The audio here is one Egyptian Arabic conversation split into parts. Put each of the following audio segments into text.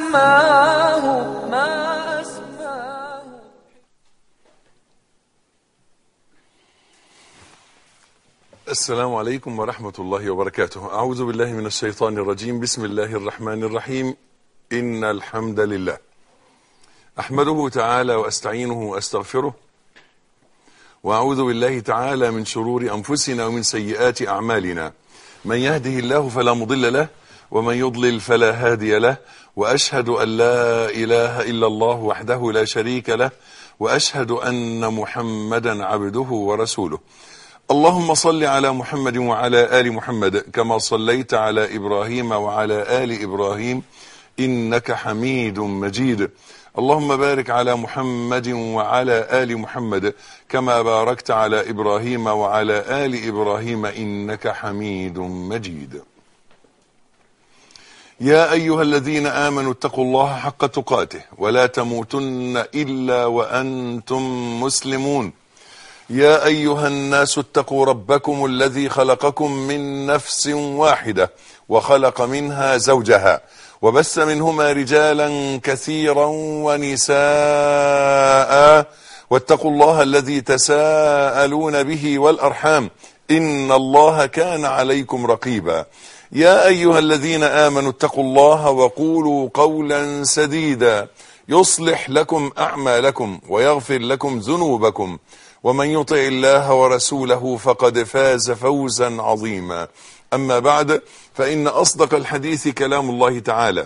أسماه ما أسماه السلام عليكم ورحمة الله وبركاته أعوذ بالله من الشيطان الرجيم بسم الله الرحمن الرحيم إن الحمد لله أحمده تعالى وأستعينه وأستغفره وأعوذ بالله تعالى من شرور أنفسنا ومن سيئات أعمالنا من يهده الله فلا مضل له ومن يضلل فلا هادي له وأشهد أن لا إله إلا الله وحده لا شريك له وأشهد أن محمدا عبده ورسوله اللهم صل على محمد وعلى آل محمد كما صليت على إبراهيم وعلى آل إبراهيم إنك حميد مجيد اللهم بارك على محمد وعلى آل محمد كما باركت على إبراهيم وعلى آل إبراهيم إنك حميد مجيد يا أيها الذين آمنوا اتقوا الله حق تقاته ولا تموتن إلا وأنتم مسلمون يا أيها الناس اتقوا ربكم الذي خلقكم من نفس واحدة وخلق منها زوجها وبث منهما رجالا كثيرا ونساء واتقوا الله الذي تساءلون به والأرحام إن الله كان عليكم رقيبا يا أيها الذين آمنوا اتقوا الله وقولوا قولا سديدا يصلح لكم أعمالكم ويغفر لكم ذنوبكم ومن يطع الله ورسوله فقد فاز فوزا عظيما أما بعد فإن أصدق الحديث كلام الله تعالى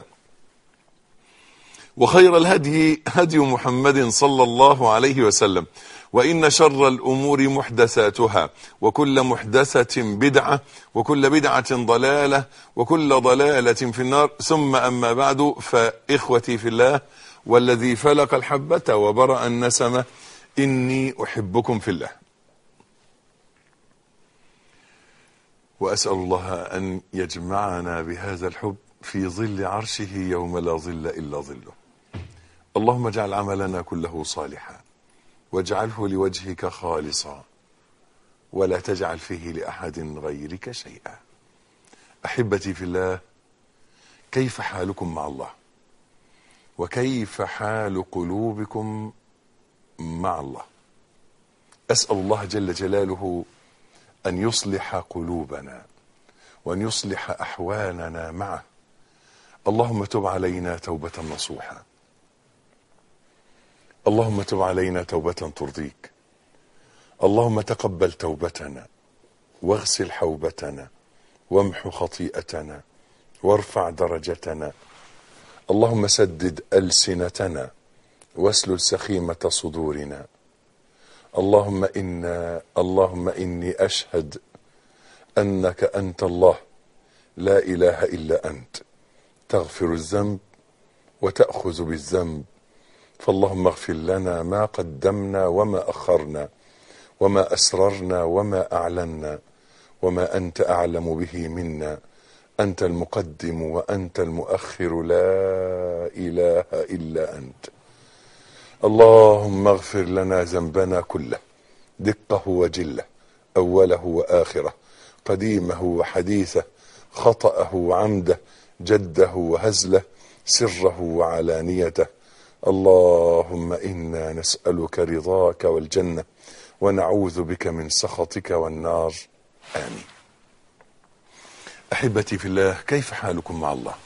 وخير الهدي هدي محمد صلى الله عليه وسلم وإن شر الأمور محدثاتها وكل محدثة بدعة وكل بدعة ضلالة وكل ضلالة في النار ثم أما بعد فإخوتي في الله والذي فلق الحبة وبرأ النسمة إني أحبكم في الله وأسأل الله أن يجمعنا بهذا الحب في ظل عرشه يوم لا ظل إلا ظله اللهم اجعل عملنا كله صالحا واجعله لوجهك خالصا ولا تجعل فيه لأحد غيرك شيئا أحبتي في الله كيف حالكم مع الله وكيف حال قلوبكم مع الله أسأل الله جل جلاله أن يصلح قلوبنا وأن يصلح أحوالنا معه اللهم تب علينا توبة نصوحا اللهم تب علينا توبة ترضيك اللهم تقبل توبتنا واغسل حوبتنا وامح خطيئتنا وارفع درجتنا اللهم سدد ألسنتنا واسلل سخيمة صدورنا اللهم إنا اللهم إني أشهد أنك أنت الله لا إله إلا أنت تغفر الذنب وتأخذ بالذنب فاللهم اغفر لنا ما قدمنا وما أخرنا وما أسررنا وما أعلنا وما أنت أعلم به منا أنت المقدم وأنت المؤخر لا إله إلا أنت اللهم اغفر لنا ذنبنا كله دقه وجله أوله وآخره قديمه وحديثه خطأه وعمده جده وهزله سره وعلانيته اللهم إنا نسألك رضاك والجنة ونعوذ بك من سخطك والنار آمين أحبتي في الله كيف حالكم مع الله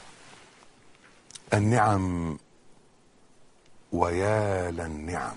النعم ويا للنعم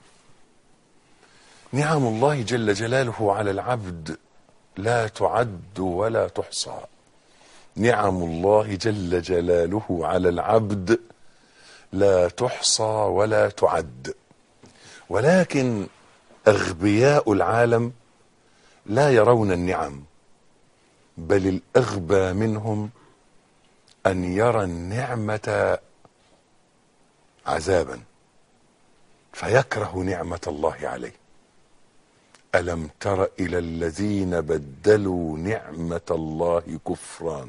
نعم الله جل جلاله على العبد لا تعد ولا تحصى نعم الله جل جلاله على العبد لا تحصى ولا تعد ولكن اغبياء العالم لا يرون النعم بل الاغبى منهم ان يرى النعمه عذابا فيكره نعمه الله عليه الم تر الى الذين بدلوا نعمه الله كفرا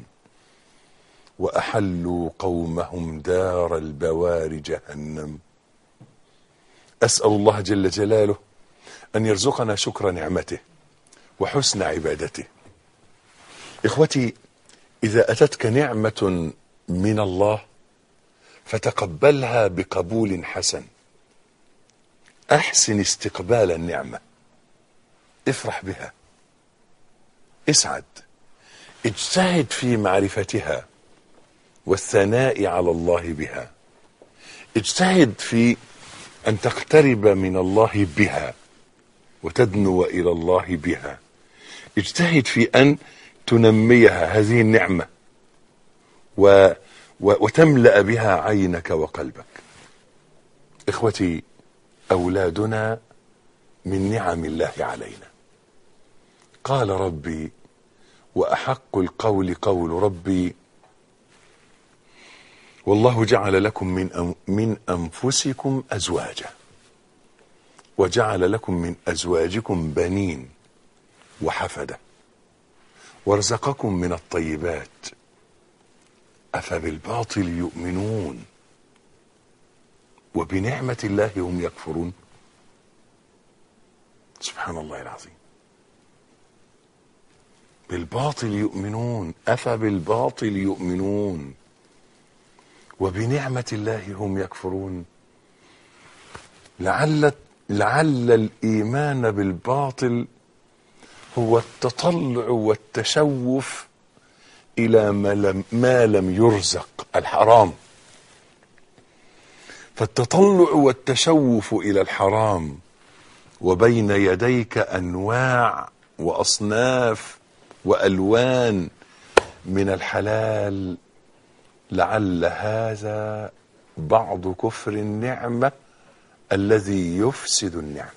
واحلوا قومهم دار البوار جهنم اسال الله جل جلاله ان يرزقنا شكر نعمته وحسن عبادته اخوتي اذا اتتك نعمه من الله فتقبلها بقبول حسن احسن استقبال النعمه افرح بها اسعد اجتهد في معرفتها والثناء على الله بها اجتهد في ان تقترب من الله بها وتدنو الى الله بها اجتهد في ان تنميها هذه النعمه و و وتملا بها عينك وقلبك اخوتي اولادنا من نعم الله علينا قال ربي واحق القول قول ربي والله جعل لكم من أم من انفسكم ازواجا وجعل لكم من ازواجكم بنين وحفده ورزقكم من الطيبات افبالباطل يؤمنون وبنعمه الله هم يكفرون سبحان الله العظيم بالباطل يؤمنون افبالباطل يؤمنون وبنعمه الله هم يكفرون لعل لعل الايمان بالباطل هو التطلع والتشوف الى ما لم, ما لم يرزق الحرام فالتطلع والتشوف الى الحرام وبين يديك انواع واصناف والوان من الحلال لعل هذا بعض كفر النعمه الذي يفسد النعمه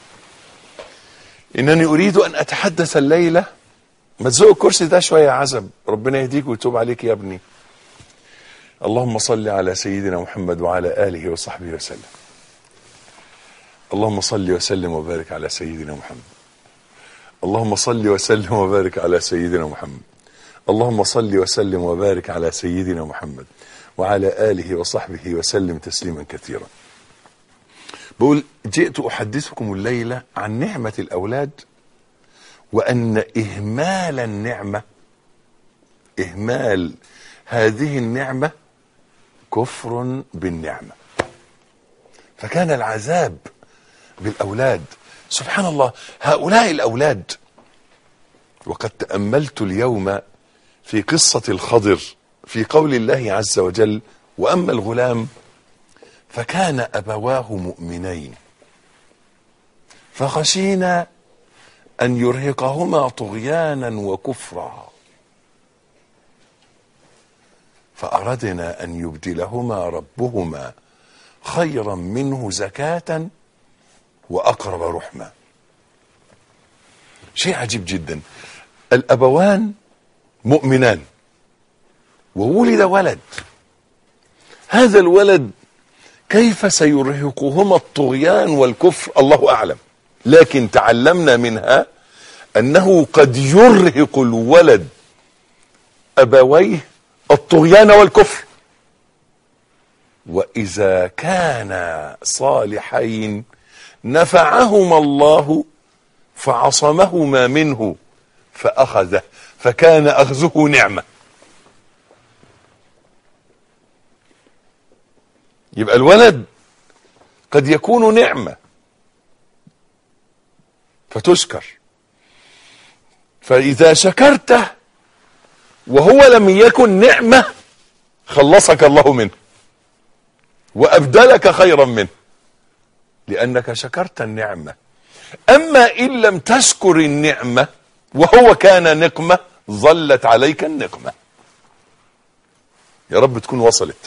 انني اريد ان اتحدث الليله ما تزق الكرسي ده شويه يا عزب ربنا يهديك ويتوب عليك يا ابني اللهم صل على سيدنا محمد وعلى اله وصحبه وسلم اللهم صل وسلم وبارك على سيدنا محمد اللهم صل وسلم وبارك على سيدنا محمد اللهم صل وسلم وبارك على سيدنا محمد وعلى اله وصحبه وسلم تسليما كثيرا بقول جئت احدثكم الليله عن نعمه الاولاد وان اهمال النعمه اهمال هذه النعمه كفر بالنعمه فكان العذاب بالاولاد سبحان الله هؤلاء الاولاد وقد تاملت اليوم في قصه الخضر في قول الله عز وجل واما الغلام فكان ابواه مؤمنين فخشينا ان يرهقهما طغيانا وكفرا فاردنا ان يبدلهما ربهما خيرا منه زكاه واقرب رحما شيء عجيب جدا الابوان مؤمنان وولد ولد هذا الولد كيف سيرهقهما الطغيان والكفر الله اعلم لكن تعلمنا منها انه قد يرهق الولد ابويه الطغيان والكفر واذا كانا صالحين نفعهما الله فعصمهما منه فاخذه فكان اخذه نعمه يبقى الولد قد يكون نعمه فتشكر فاذا شكرته وهو لم يكن نعمه خلصك الله منه وابدلك خيرا منه لانك شكرت النعمه اما ان لم تشكر النعمه وهو كان نقمه ظلت عليك النقمه يا رب تكون وصلت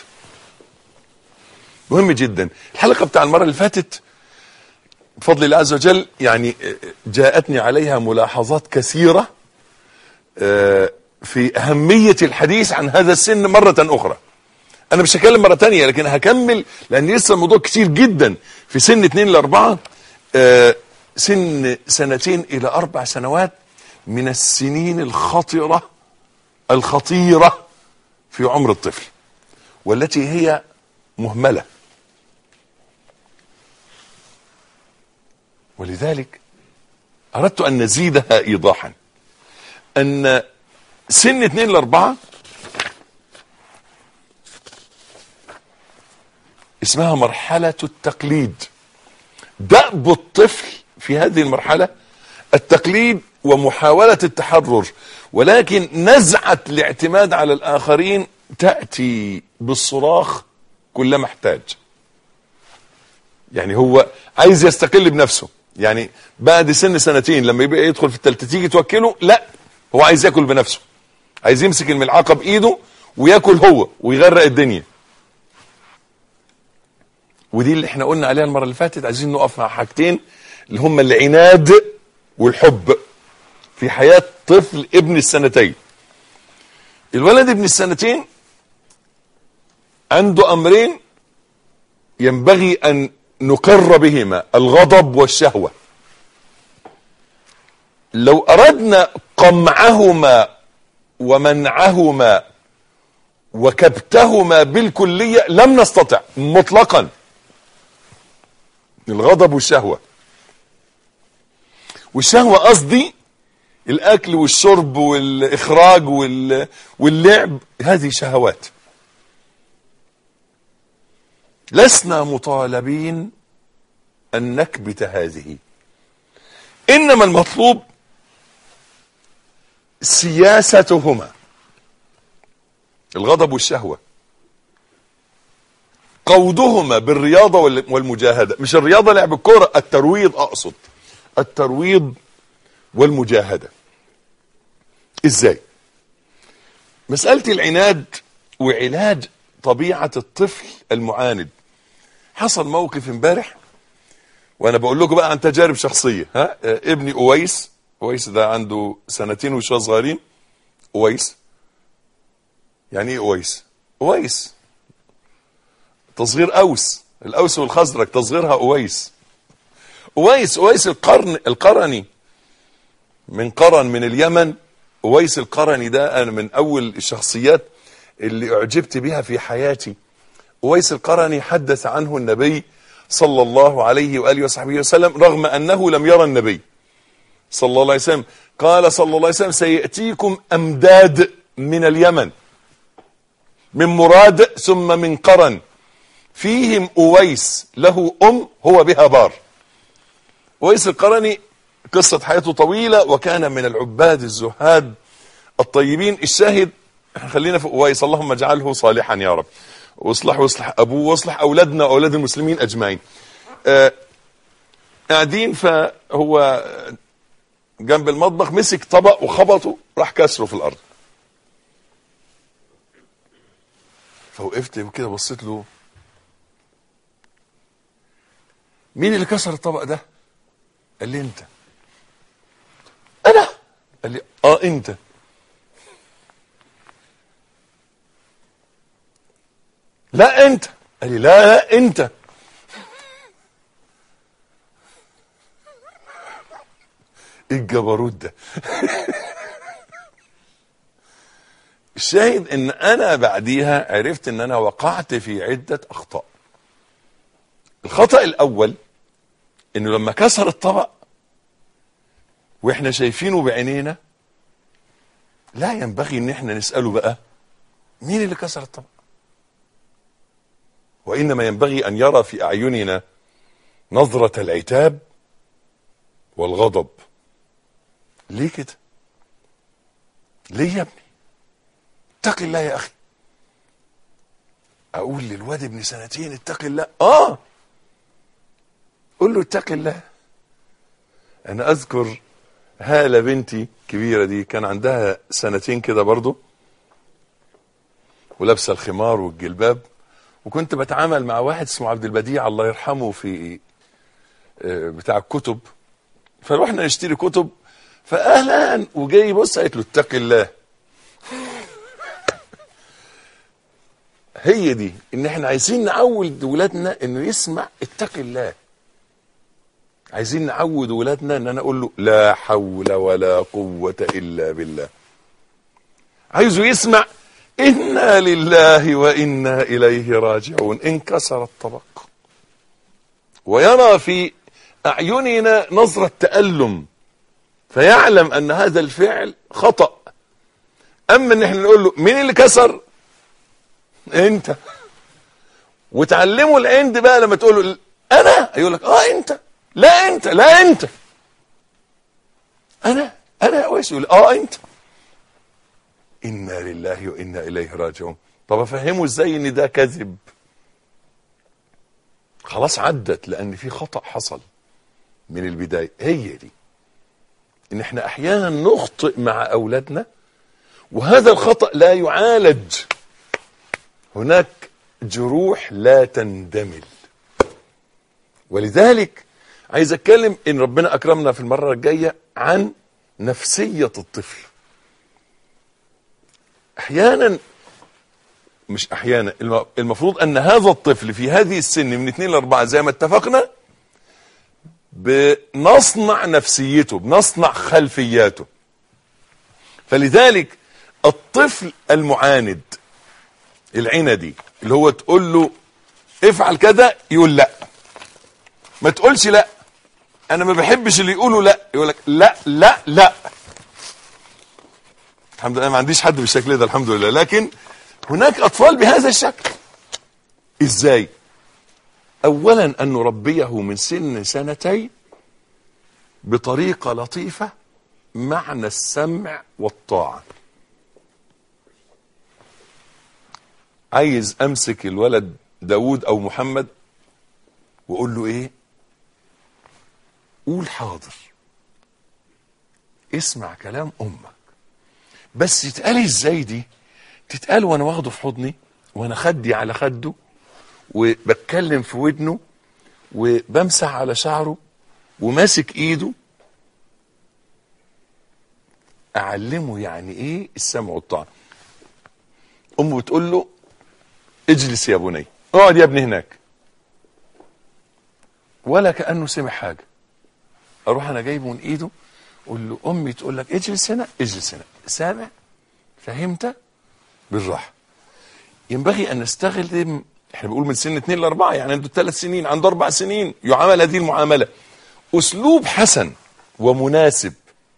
مهم جدا الحلقه بتاع المره اللي فاتت بفضل الله عز وجل يعني جاءتني عليها ملاحظات كثيره في اهميه الحديث عن هذا السن مره اخرى انا مش هكلم مره تانية لكن هكمل لان لسه الموضوع كتير جدا في سن اتنين لاربعة سن سنتين الى اربع سنوات من السنين الخطرة الخطيرة في عمر الطفل والتي هي مهملة ولذلك اردت ان نزيدها ايضاحا ان سن اتنين لاربعة اسمها مرحلة التقليد دأب الطفل في هذه المرحلة التقليد ومحاولة التحرر ولكن نزعة الاعتماد على الآخرين تأتي بالصراخ كلما احتاج يعني هو عايز يستقل بنفسه يعني بعد سن سنتين لما يبقى يدخل في التالتة تيجي توكله لا هو عايز ياكل بنفسه عايز يمسك الملعقة بإيده وياكل هو ويغرق الدنيا ودي اللي احنا قلنا عليها المرة اللي فاتت عايزين نقف مع حاجتين اللي هم العناد والحب في حياة طفل ابن السنتين الولد ابن السنتين عنده أمرين ينبغي أن نقر بهما الغضب والشهوة لو أردنا قمعهما ومنعهما وكبتهما بالكلية لم نستطع مطلقا الغضب والشهوة والشهوة قصدي الأكل والشرب والإخراج وال... واللعب هذه شهوات لسنا مطالبين أن نكبت هذه إنما المطلوب سياستهما الغضب والشهوة قودهما بالرياضة وال- والمجاهدة مش الرياضة لعب الكورة الترويض أقصد الترويض والمجاهدة ازاي مسألة العناد وعلاج طبيعة الطفل المعاند حصل موقف امبارح وانا بقول لكم بقى عن تجارب شخصية ها آه، ابني اويس اويس ده عنده سنتين وشوية صغيرين اويس يعني ايه اويس اويس تصغير اوس الاوس والخزرج تصغيرها اويس اويس اويس القرن القرني من قرن من اليمن اويس القرني ده انا من اول الشخصيات اللي اعجبت بها في حياتي اويس القرني حدث عنه النبي صلى الله عليه واله وصحبه وسلم رغم انه لم يرى النبي صلى الله عليه وسلم قال صلى الله عليه وسلم سياتيكم امداد من اليمن من مراد ثم من قرن فيهم اويس له ام هو بها بار اويس القرني قصة حياته طويلة وكان من العباد الزهاد الطيبين الشاهد خلينا في اويس اللهم اجعله صالحا يا رب واصلح واصلح ابوه واصلح اولادنا واولاد المسلمين اجمعين آه، قاعدين فهو جنب المطبخ مسك طبق وخبطه راح كسره في الارض فوقفت كده بصيت له مين اللي كسر الطبق ده قال لي انت انا قال لي اه انت لا انت قال لي لا لا انت ايه الجبروت ده الشاهد ان انا بعديها عرفت ان انا وقعت في عدة اخطاء الخطأ الاول انه لما كسر الطبق واحنا شايفينه بعينينا لا ينبغي ان احنا نسأله بقى مين اللي كسر الطبق وانما ينبغي ان يرى في اعيننا نظرة العتاب والغضب ليه كده ليه يا ابني اتق الله يا اخي اقول للواد ابن سنتين اتق الله اه قول له اتق الله انا اذكر هالة بنتي كبيرة دي كان عندها سنتين كده برضو ولابسة الخمار والجلباب وكنت بتعامل مع واحد اسمه عبد البديع الله يرحمه في آه، بتاع الكتب فروحنا نشتري كتب فاهلا وجاي بص قالت له اتق الله هي دي ان احنا عايزين نعود ولادنا انه يسمع اتق الله عايزين نعود ولادنا ان انا اقول له لا حول ولا قوة الا بالله عايزه يسمع انا لله وانا اليه راجعون انكسر الطبق ويرى في اعيننا نظرة تألم فيعلم ان هذا الفعل خطأ اما ان احنا نقول له مين اللي كسر انت وتعلمه العند بقى لما تقول له انا يقول لك اه انت لا انت لا انت انا انا يا ويس يقول اه انت انا لله وانا اليه راجعون طب افهمه ازاي ان ده كذب خلاص عدت لان في خطا حصل من البدايه هي دي ان احنا احيانا نخطئ مع اولادنا وهذا الخطا لا يعالج هناك جروح لا تندمل ولذلك عايز اتكلم ان ربنا اكرمنا في المره الجايه عن نفسيه الطفل احيانا مش احيانا الم- المفروض ان هذا الطفل في هذه السن من 2 ل 4 زي ما اتفقنا بنصنع نفسيته بنصنع خلفياته فلذلك الطفل المعاند العندي اللي هو تقول له افعل كذا يقول لا ما تقولش لا انا ما بحبش اللي يقولوا لا يقول لك لا لا لا الحمد لله ما عنديش حد بالشكل ده الحمد لله لكن هناك اطفال بهذا الشكل ازاي اولا ان نربيه من سن سنتين بطريقه لطيفه معنى السمع والطاعه عايز امسك الولد داود او محمد واقول له ايه قول حاضر اسمع كلام امك بس تتقال ازاي دي تتقال وانا واخده في حضني وانا خدي على خده وبتكلم في ودنه وبمسح على شعره وماسك ايده اعلمه يعني ايه السمع والطاعه امه بتقول له اجلس يا بني اقعد يا ابني هناك ولا كانه سمع حاجه اروح انا جايبه من ايده اقول له امي تقول لك اجلس هنا اجلس هنا سامع فهمت بالراحه ينبغي ان نستخدم احنا بنقول من سن 2 ل 4 يعني عنده ثلاث سنين عنده اربع سنين يعامل هذه المعامله اسلوب حسن ومناسب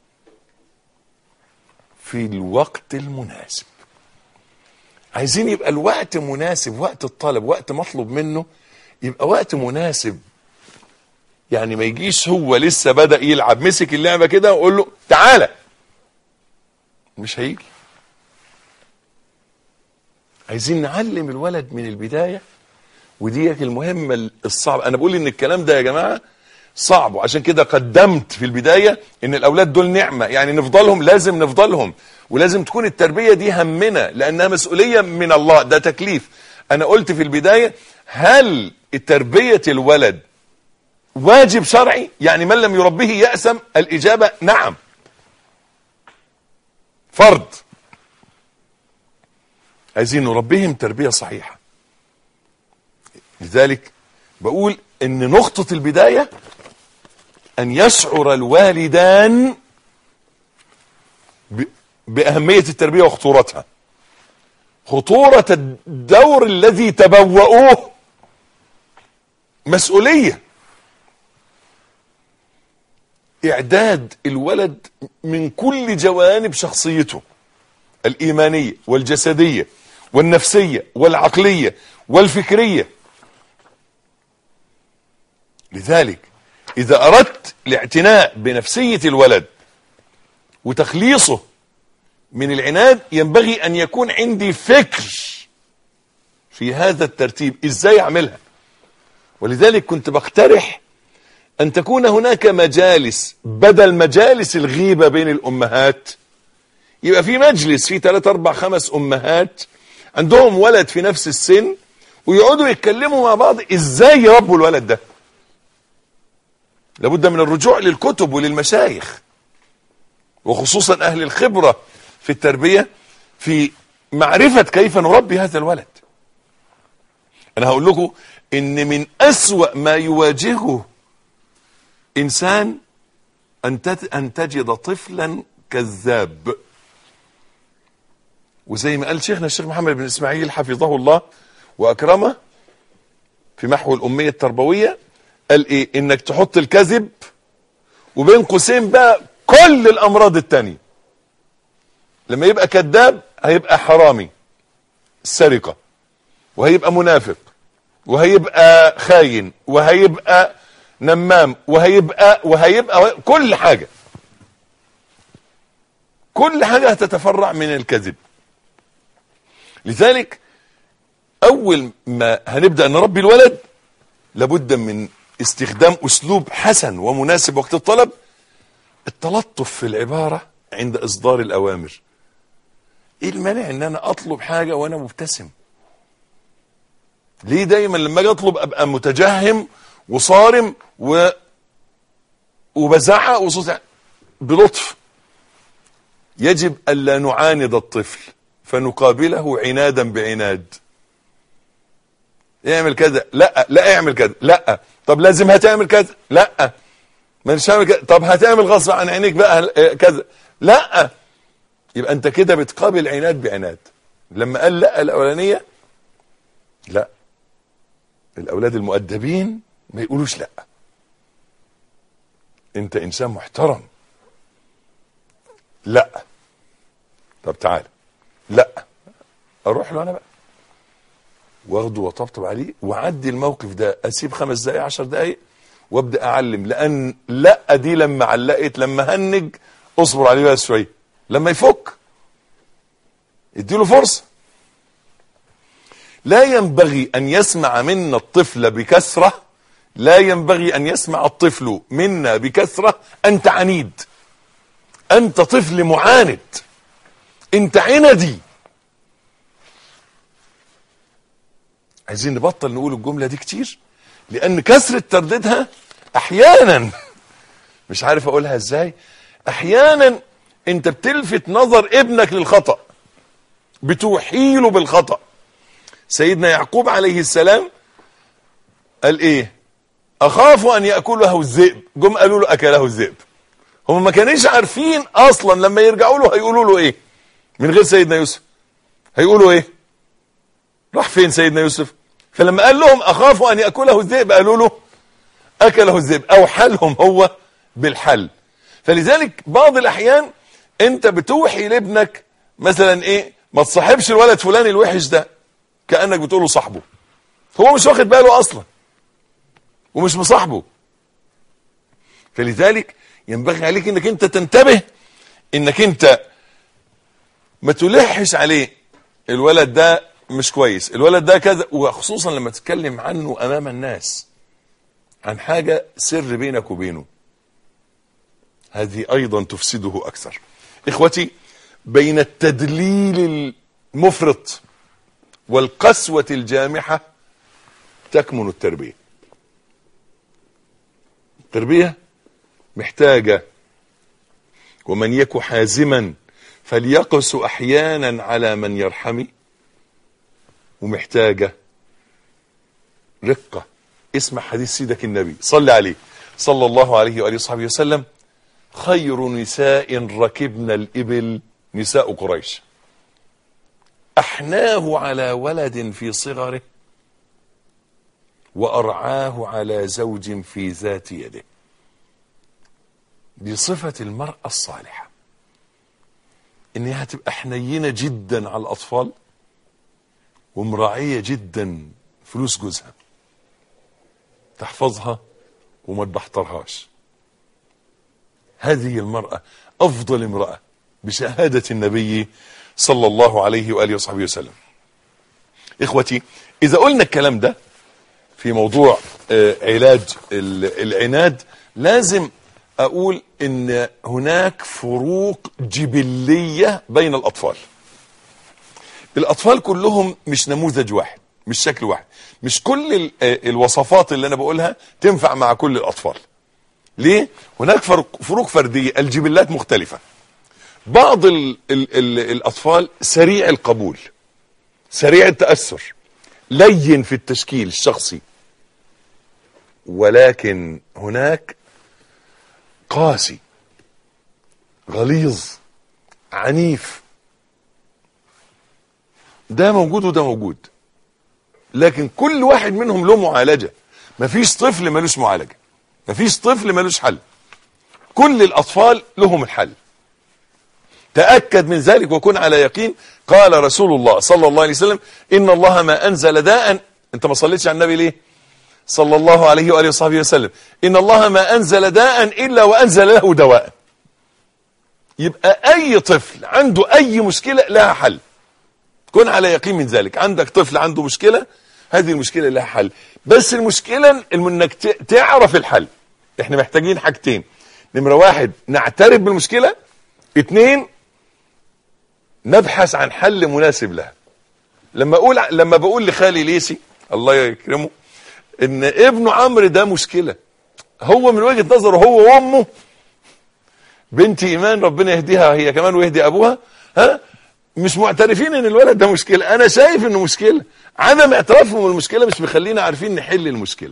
في الوقت المناسب عايزين يبقى الوقت مناسب وقت الطلب وقت مطلوب منه يبقى وقت مناسب يعني ما يجيش هو لسه بدأ يلعب مسك اللعبة كده وقول له تعالى مش هيجي عايزين نعلم الولد من البداية ودي المهمة الصعبة أنا بقول إن الكلام ده يا جماعة صعب وعشان كده قدمت في البداية إن الأولاد دول نعمة يعني نفضلهم لازم نفضلهم ولازم تكون التربية دي همنا لأنها مسؤولية من الله ده تكليف أنا قلت في البداية هل تربية الولد واجب شرعي يعني من لم يربيه يأسم الإجابة نعم فرض عايزين نربيهم تربية صحيحة لذلك بقول ان نقطة البداية ان يشعر الوالدان ب- بأهمية التربية وخطورتها خطورة الدور الذي تبوؤوه مسؤولية إعداد الولد من كل جوانب شخصيته الإيمانية والجسدية والنفسية والعقلية والفكرية لذلك إذا أردت الاعتناء بنفسية الولد وتخليصه من العناد ينبغي أن يكون عندي فكر في هذا الترتيب إزاي أعملها ولذلك كنت بقترح أن تكون هناك مجالس بدل مجالس الغيبة بين الأمهات يبقى في مجلس فيه ثلاث أربع خمس أمهات عندهم ولد في نفس السن ويقعدوا يتكلموا مع بعض إزاي يربوا الولد ده لابد من الرجوع للكتب وللمشايخ وخصوصا أهل الخبرة في التربية في معرفة كيف نربي هذا الولد أنا هقول لكم إن من أسوأ ما يواجهه إنسان أن تت- أن تجد طفلا كذاب وزي ما قال شيخنا الشيخ محمد بن إسماعيل حفظه الله وأكرمه في محو الأمية التربوية قال إيه إنك تحط الكذب وبين قوسين بقى كل الأمراض التانية لما يبقى كذاب هيبقى حرامي سرقة وهيبقى منافق وهيبقى خاين وهيبقى نمام وهيبقى وهيبقى كل حاجة كل حاجة هتتفرع من الكذب لذلك اول ما هنبدأ نربي الولد لابد من استخدام اسلوب حسن ومناسب وقت الطلب التلطف في العبارة عند اصدار الاوامر ايه المانع ان انا اطلب حاجة وانا مبتسم ليه دايما لما اجي اطلب ابقى متجهم وصارم و وبزعق وصوت بلطف يجب الا نعاند الطفل فنقابله عنادا بعناد اعمل كذا لا لا اعمل كذا لا طب لازم هتعمل كذا لا مش هعمل كذا طب هتعمل غصب عن عينيك بقى كذا لا يبقى انت كده بتقابل عناد بعناد لما قال لا الاولانيه لا الاولاد المؤدبين ما يقولوش لا انت انسان محترم لا طب تعال لا اروح له انا بقى واخده وطبطب عليه وعدي الموقف ده اسيب خمس دقايق عشر دقايق وابدا اعلم لان لا دي لما علقت لما هنج اصبر عليه بقى شويه لما يفك اديله فرصه لا ينبغي ان يسمع منا الطفل بكثره لا ينبغي ان يسمع الطفل منا بكثره انت عنيد انت طفل معاند انت عندي عايزين نبطل نقول الجملة دي كتير لان كثرة ترديدها احيانا مش عارف اقولها ازاي احيانا انت بتلفت نظر ابنك للخطأ بتوحيله بالخطأ سيدنا يعقوب عليه السلام قال ايه اخاف ان ياكله الذئب جم قالوا له اكله الذئب هم ما كانوش عارفين اصلا لما يرجعوا له هيقولوا له ايه من غير سيدنا يوسف هيقولوا ايه راح فين سيدنا يوسف فلما قال لهم اخاف ان ياكله الذئب قالوا له اكله الذئب او حلهم هو بالحل فلذلك بعض الاحيان انت بتوحي لابنك مثلا ايه ما تصاحبش الولد فلان الوحش ده كانك بتقول له صاحبه هو مش واخد باله اصلا ومش مصاحبه فلذلك ينبغي عليك انك انت تنتبه انك انت ما تلحش عليه الولد ده مش كويس الولد ده كذا وخصوصا لما تتكلم عنه امام الناس عن حاجة سر بينك وبينه هذه ايضا تفسده اكثر اخوتي بين التدليل المفرط والقسوة الجامحة تكمن التربية التربية محتاجة ومن يك حازما فليقس احيانا على من يرحمي ومحتاجة رقة اسمع حديث سيدك النبي صلى عليه صلى الله عليه وآله وصحبه وسلم خير نساء ركبن الإبل نساء قريش أحناه على ولد في صغره وأرعاه على زوج في ذات يده دي صفة المرأة الصالحة إنها تبقى حنينة جدا على الأطفال ومراعية جدا فلوس جوزها تحفظها وما تبحترهاش هذه المرأة أفضل امرأة بشهادة النبي صلى الله عليه وآله وصحبه وسلم إخوتي إذا قلنا الكلام ده في موضوع آه، علاج ال- العناد لازم أقول إن هناك فروق جبلية بين الأطفال الأطفال كلهم مش نموذج واحد مش شكل واحد مش كل ال- آه، الوصفات اللي أنا بقولها تنفع مع كل الأطفال ليه؟ هناك فرق فروق فردية الجبلات مختلفة بعض ال ال ال الأطفال سريع القبول سريع التأثر لين في التشكيل الشخصي ولكن هناك قاسي غليظ عنيف ده موجود وده موجود لكن كل واحد منهم له معالجة مفيش طفل ملوش معالجة مفيش طفل ملوش حل كل الأطفال لهم الحل تأكد من ذلك وكن على يقين قال رسول الله صلى الله عليه وسلم إن الله ما أنزل داء انت ما صليتش على النبي ليه صلى الله عليه وآله وصحبه وسلم إن الله ما أنزل داء إلا وأنزل له دواء يبقى أي طفل عنده أي مشكلة لها حل كن على يقين من ذلك عندك طفل عنده مشكلة هذه المشكلة لها حل بس المشكلة انك تعرف الحل احنا محتاجين حاجتين نمرة واحد نعترف بالمشكلة اتنين نبحث عن حل مناسب لها لما اقول لما بقول لخالي ليسي الله يكرمه ان ابنه عمرو ده مشكلة هو من وجهة نظره هو وامه بنت ايمان ربنا يهديها هي كمان ويهدي ابوها ها مش معترفين ان الولد ده مشكلة انا شايف انه مشكلة عدم اعترافهم بالمشكلة مش مخلينا عارفين نحل المشكلة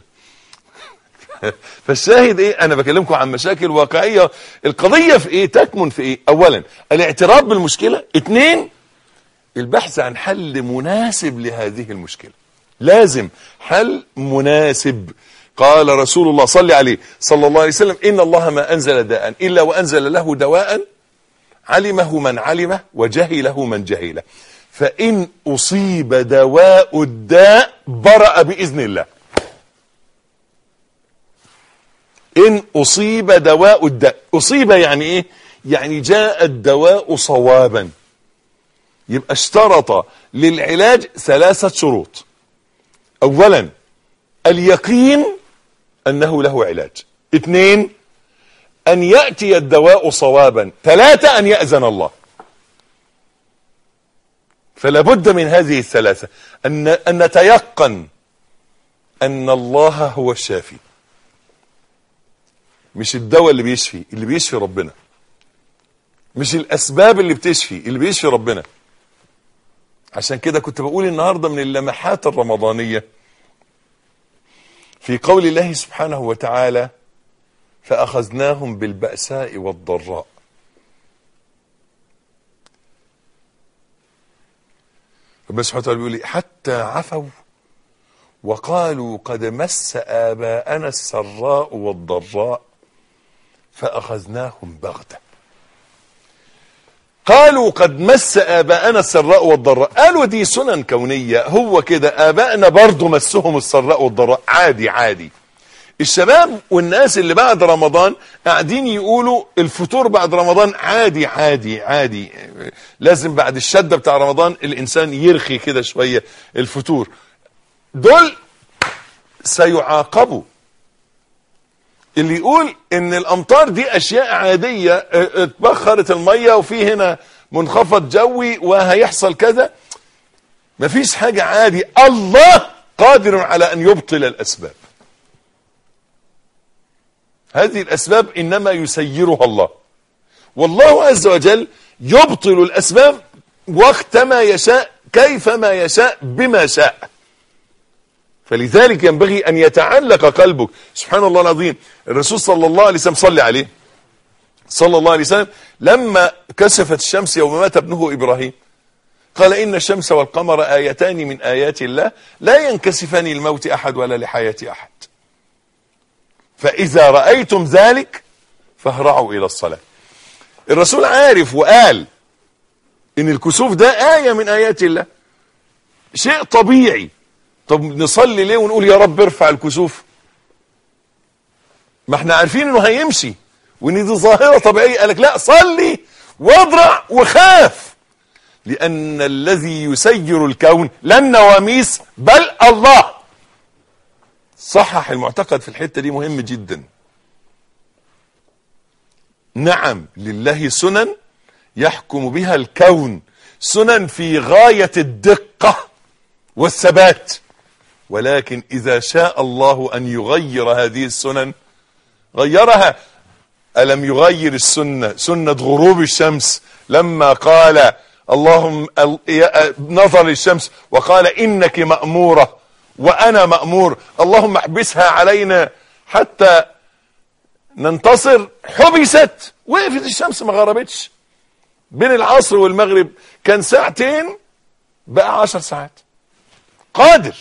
فالشاهد ايه انا بكلمكم عن مشاكل واقعية القضية في ايه تكمن في ايه اولا الاعتراف بالمشكلة اتنين البحث عن حل مناسب لهذه المشكلة لازم حل مناسب قال رسول الله صلى عليه صلى الله عليه وسلم إن الله ما أنزل داء إلا وأنزل له دواء علمه من علمه وجهله من جهله فإن أصيب دواء الداء برأ بإذن الله إن أصيب دواء الداء أصيب يعني إيه يعني جاء الدواء صوابا يبقى اشترط للعلاج ثلاثة شروط اولا اليقين انه له علاج اثنين ان يأتي الدواء صوابا ثلاثة ان يأذن الله فلا بد من هذه الثلاثة ان, أن نتيقن ان الله هو الشافي مش الدواء اللي بيشفي اللي بيشفي ربنا مش الاسباب اللي بتشفي اللي بيشفي ربنا عشان كده كنت بقول النهاردة من اللمحات الرمضانية في قول الله سبحانه وتعالى فأخذناهم بالبأساء والضراء ربنا سبحانه وتعالى بيقول حتى عفوا وقالوا قد مس آباءنا السراء والضراء فأخذناهم بغتة قالوا قد مس آباءنا السراء والضراء قالوا دي سنن كونية هو كده آباءنا برضو مسهم السراء والضراء عادي عادي الشباب والناس اللي بعد رمضان قاعدين يقولوا الفطور بعد رمضان عادي عادي عادي لازم بعد الشدة بتاع رمضان الإنسان يرخي كده شوية الفطور دول سيعاقبوا اللي يقول ان الامطار دي اشياء عادية اتبخرت المية وفي هنا منخفض جوي وهيحصل كذا مفيش حاجة عادي الله قادر على ان يبطل الاسباب هذه الاسباب انما يسيرها الله والله عز وجل يبطل الاسباب وقت ما يشاء كيفما يشاء بما شاء فلذلك ينبغي أن يتعلق قلبك سبحان الله العظيم الرسول صلى الله عليه وسلم صلى عليه صلى الله عليه وسلم لما كسفت الشمس يوم مات ابنه إبراهيم قال إن الشمس والقمر آيتان من آيات الله لا ينكسفان الموت أحد ولا لحياة أحد فإذا رأيتم ذلك فاهرعوا إلى الصلاة الرسول عارف وقال إن الكسوف ده آية من آيات الله شيء طبيعي طب نصلي ليه ونقول يا رب ارفع الكسوف ما احنا عارفين انه هيمشي وان دي ظاهرة طبيعية قالك لا صلي واضرع وخاف لان الذي يسير الكون لا النواميس بل الله صحح المعتقد في الحتة دي مهم جدا نعم لله سنن يحكم بها الكون سنن في غاية الدقة والثبات ولكن إذا شاء الله أن يغير هذه السنن غيرها ألم يغير السنة سنة غروب الشمس لما قال اللهم نظر الشمس وقال إنك مأمورة وأنا مأمور اللهم احبسها علينا حتى ننتصر حبست وقفت الشمس ما غربتش بين العصر والمغرب كان ساعتين بقى عشر ساعات قادر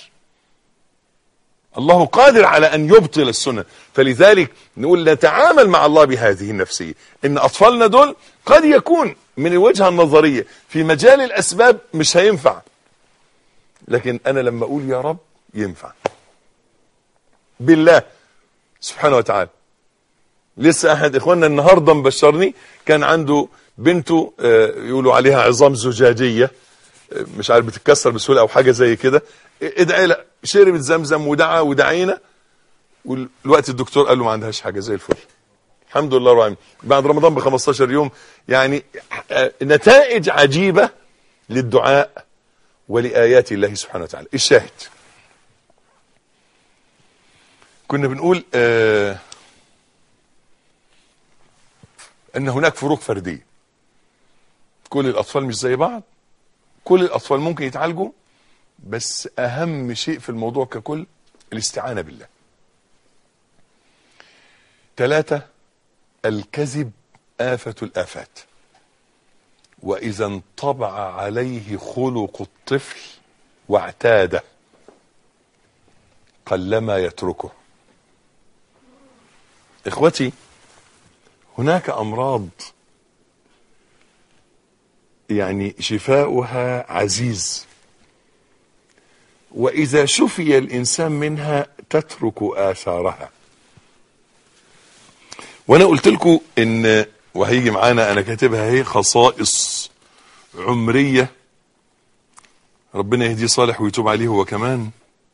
الله قادر على أن يبطل السنة فلذلك نقول نتعامل مع الله بهذه النفسية إن أطفالنا دول قد يكون من الوجهة النظرية في مجال الأسباب مش هينفع لكن أنا لما أقول يا رب ينفع بالله سبحانه وتعالى لسه احد اخواننا النهارده مبشرني كان عنده بنته آه، يقولوا عليها عظام زجاجيه آه، مش عارف بتتكسر بسهوله او حاجه زي كده ادعي لها شربت زمزم ودعا ودعينا والوقت الدكتور قال له ما عندهاش حاجه زي الفل الحمد لله رب العالمين بعد رمضان ب 15 يوم يعني آه، نتائج عجيبه للدعاء ولايات الله سبحانه وتعالى الشاهد كنا بنقول آه ان هناك فروق فرديه كل الاطفال مش زي بعض كل الاطفال ممكن يتعالجوا بس اهم شيء في الموضوع ككل الاستعانه بالله ثلاثة الكذب آفة الآفات وإذا انطبع عليه خلق الطفل واعتاده قلما يتركه إخوتي هناك أمراض يعني شفاؤها عزيز وإذا شفي الإنسان منها تترك آثارها وأنا قلت لكم إن وهيجي معانا أنا كاتبها هي خصائص عمرية ربنا يهديه صالح ويتوب عليه هو كمان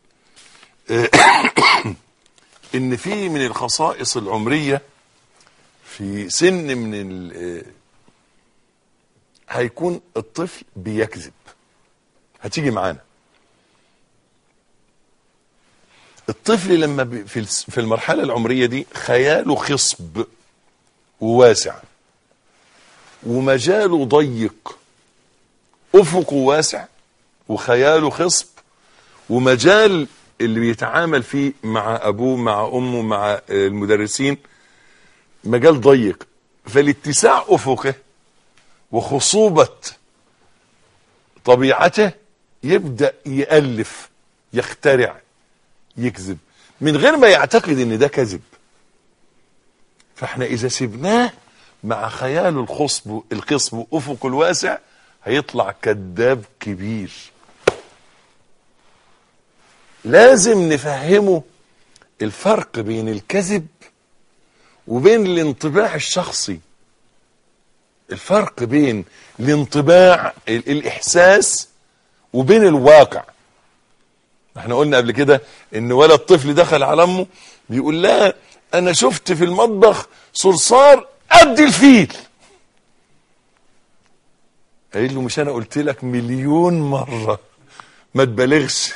إن في من الخصائص العمرية في سن من ال هيكون الطفل بيكذب هتيجي معانا الطفل لما بي- في الس- في المرحله العمريه دي خياله خصب وواسع ومجاله ضيق افقه واسع وخياله خصب ومجال اللي بيتعامل فيه مع ابوه مع امه مع المدرسين مجال ضيق فالاتساع افقه وخصوبه طبيعته يبدا يالف يخترع يكذب من غير ما يعتقد ان ده كذب فاحنا اذا سبناه مع خياله الخصب القصب وافقه الواسع هيطلع كذاب كبير لازم نفهمه الفرق بين الكذب وبين الانطباع الشخصي الفرق بين الانطباع ال- الاحساس وبين الواقع احنا قلنا قبل كده ان ولد طفل دخل على امه بيقول لها انا شفت في المطبخ صرصار قد الفيل قايل له مش انا قلت لك مليون مره ما تبالغش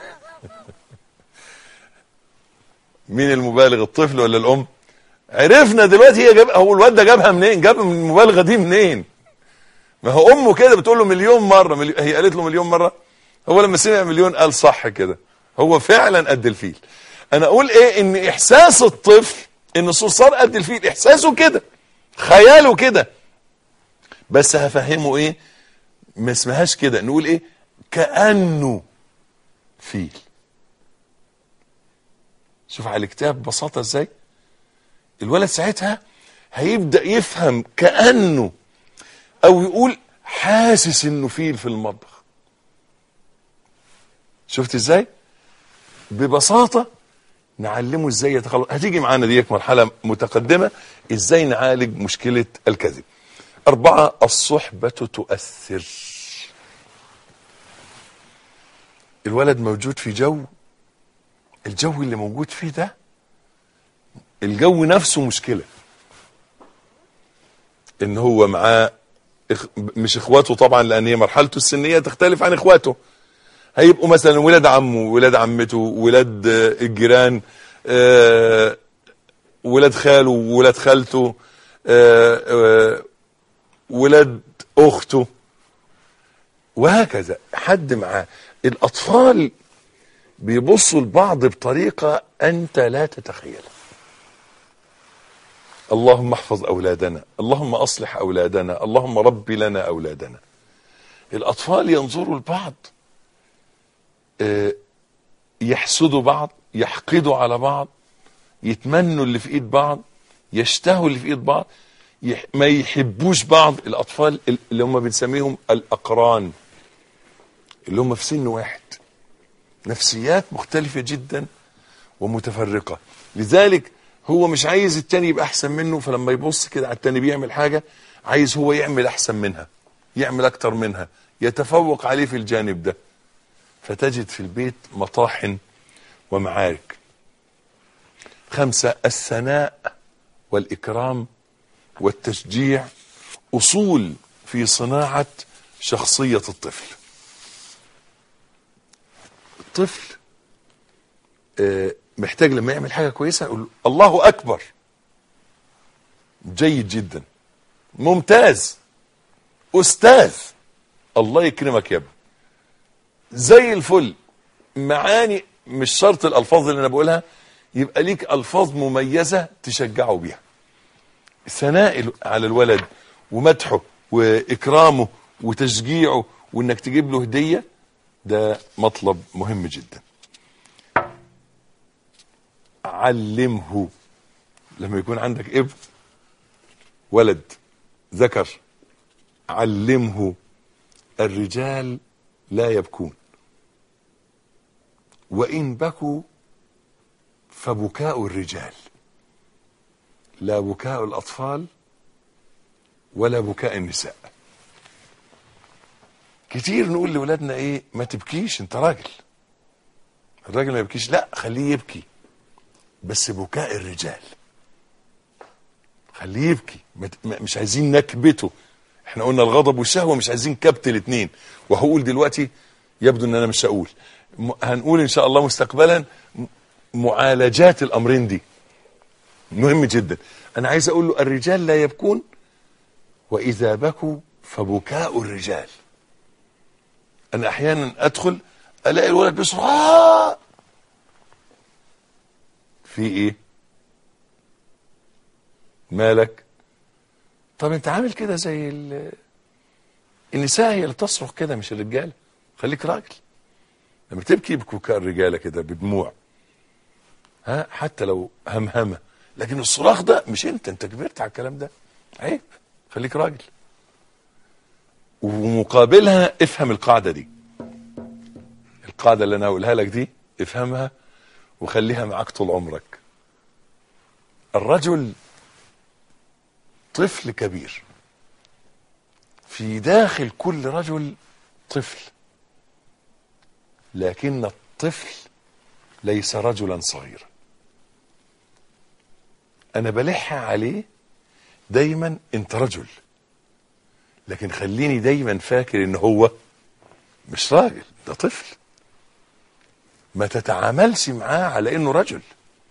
مين المبالغ الطفل ولا الام عرفنا دلوقتي هي جاب هو الواد ده جابها منين جاب من المبالغه دي منين ما هو امه كده بتقول له مليون مره ملي... هي قالت له مليون مره هو لما سمع مليون قال صح كده هو فعلا قد الفيل انا اقول ايه ان احساس الطفل ان الصرصار قد الفيل احساسه كده خياله كده بس هفهمه ايه ما اسمهاش كده نقول ايه كانه فيل شوف على الكتاب ببساطه ازاي الولد ساعتها هيبدا يفهم كانه او يقول حاسس انه فيل في المطبخ شفت ازاي ببساطه نعلمه ازاي يتخلص هتيجي معانا ديك مرحله متقدمه ازاي نعالج مشكله الكذب اربعه الصحبه تؤثر الولد موجود في جو الجو اللي موجود فيه ده الجو نفسه مشكله ان هو معاه إخ... مش اخواته طبعا لان هي مرحلته السنيه تختلف عن اخواته هيبقوا مثلا ولاد عمه ولاد عمته ولاد آه، الجيران آه، ولاد خاله ولاد خالته آه، آه، ولاد اخته وهكذا حد معاه الاطفال بيبصوا لبعض بطريقه انت لا تتخيلها اللهم احفظ اولادنا اللهم اصلح اولادنا اللهم رب لنا اولادنا الاطفال ينظروا لبعض آه، يحسدوا بعض يحقدوا على بعض يتمنوا اللي في ايد بعض يشتهوا اللي في ايد بعض يح ما يحبوش بعض الاطفال اللي هم بنسميهم الاقران اللي هم في سن واحد نفسيات مختلفة جدا ومتفرقة لذلك هو مش عايز التاني يبقى احسن منه فلما يبص كده على التاني بيعمل حاجة عايز هو يعمل احسن منها يعمل اكتر منها يتفوق عليه في الجانب ده فتجد في البيت مطاحن ومعارك خمسة الثناء والإكرام والتشجيع أصول في صناعة شخصية الطفل الطفل آه، محتاج لما يعمل حاجة كويسة يقول الله أكبر جيد جدا ممتاز أستاذ الله يكرمك يا ابني زي الفل معاني مش شرط الألفاظ اللي أنا بقولها يبقى ليك ألفاظ مميزة تشجعه بيها ثناء على الولد ومدحه وإكرامه وتشجيعه وإنك تجيب له هدية ده مطلب مهم جدا علمه لما يكون عندك ابن ولد ذكر علمه الرجال لا يبكون وإن بكوا فبكاء الرجال لا بكاء الأطفال ولا بكاء النساء كتير نقول لولادنا ايه ما تبكيش انت راجل الراجل ما يبكيش لا خليه يبكي بس بكاء الرجال خليه يبكي ما ت- ما- مش عايزين نكبته احنا قلنا الغضب والشهوه مش عايزين كبت الاثنين وهقول دلوقتي يبدو ان انا مش هقول م- هنقول ان شاء الله مستقبلا م- معالجات الامرين دي مهم جدا انا عايز اقول له الرجال لا يبكون واذا بكوا فبكاء الرجال انا احيانا ادخل الاقي الولد بيصرخ آه! في ايه مالك طب انت عامل كده زي ال- النساء هي اللي تصرخ كده مش الرجاله خليك راجل لما تبكي بكوكاء الرجاله كده بدموع ها حتى لو همهمه لكن الصراخ ده مش انت انت كبرت على الكلام ده عيب خليك راجل ومقابلها افهم القاعده دي القاعده اللي انا هقولها لك دي افهمها وخليها معاك طول عمرك الرجل طفل كبير في داخل كل رجل طفل لكن الطفل ليس رجلا صغيرا انا بلح عليه دايما انت رجل لكن خليني دايما فاكر ان هو مش راجل ده طفل ما تتعاملش معاه على انه رجل